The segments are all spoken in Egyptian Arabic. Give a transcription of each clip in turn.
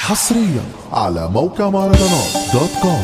حصريا على موقع مهرجانات دوت كوم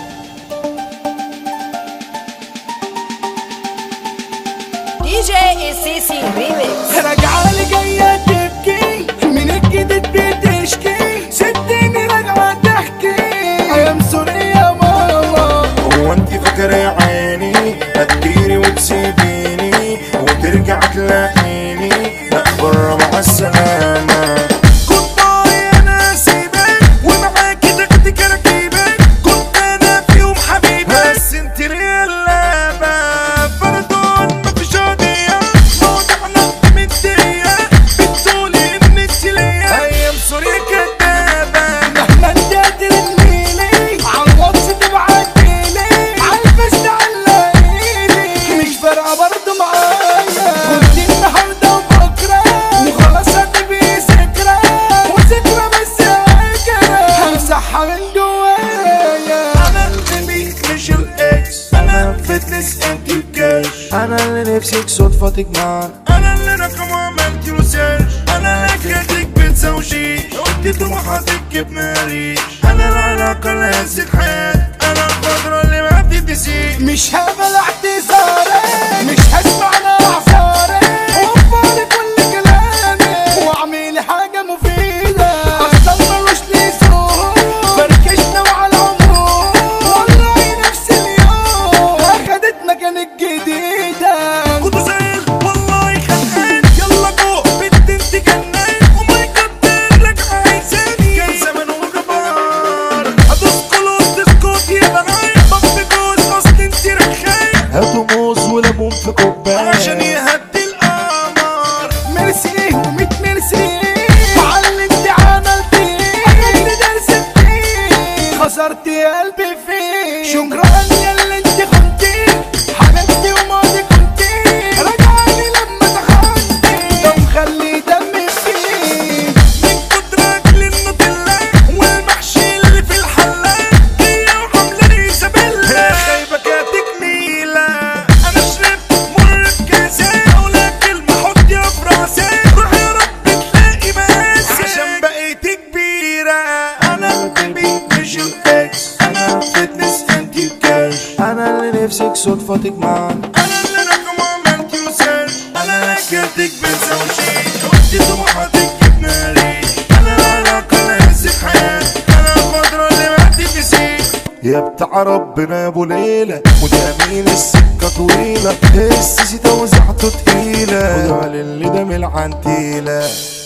دي جي السيسي ريميكس راجعة جاية تبكي من الجديد بتشكي ستيني راجعة تحكي أيام سوريا ماما هو انت فاكرة يا عيني هتطيري وتسيبيني وترجع تلاقيني لا بره مع السلامة كنت انا سيبك ومعاكي تاخدي كراكيبك كنت انا في يوم حبيبك بس انت ليه اللعبة بردون مفيش قضية موضوعنا مدية بتقولي ان انت ليا ايام سوريا كدابة مهما انت ترميلي عالواتس تبعتيلي عالفيس تعلقيلي مش فارقة برضه معايا كنت النهاردة وبكرة وخلاص هتبقي ذكرى وذكرى بس فاكرة همسحها من جوايا انا اللي مش الاكس انا فتنس انت الكاش انا اللي نفسك صدفة تجمعنا انا اللي رقم عملت له سيرش انا اللي كاتك بيتزا وشيش قلت طموحاتك بماريش انا العلاقة اللي هزت حياتي انا الفترة اللي ما بتتنسيش مش هقبل اعتذاري مش هسمع اعذاري وفري كل كلامي واعمل حاجة مفيدة اصلا ملوش لي سوق فركشنا وعلى العموم والله نفس اليوم اخدت مكان الجديدة كنت زعل والله خانقان يلا جو بنت انت جنان وما يقدر لك عايزاني كان زمان وجبار ادوس كلوز تسكت يبقى غايب بطل جوز اصل انت رخايب هاتوا موز وليمون في كوبايه عشان يهدي القمر ميرسي وميت ميرسي على اللي انت عملتيه اخدت درس فيه خسرت قلبي فيه شكرا يا اللي انت خنتيه حبيبتي وماضي كنتي رجعني لما دخلتي ده مخلي دمي فيه من كتر اكل النوتيلا والمحشي اللي في الحله هي وحمله ايزابيلا خايبه كتكميله انا شربت مر بكاسه ولا كلمه حط يا فراسه روح يا رب تلاقي مقاسه عشان بقيت كبيره انا البيبي مش الاكس انا فتنس انت الكاش انا اللي نفسك صدفه تجمعنا انا اللي رقم عملت له سيرش انا اكلتك بيتزا وشيش قلت طموحاتك جبنا ريش انا العلاقه اللي هزت حياتي انا الفتره اللي ما تتنسيش يا بتاع ربنا يا ابو ليلى ودي امين السكه طويله السيسي توزعته تقيله خدوا على اللي ده من العنتيله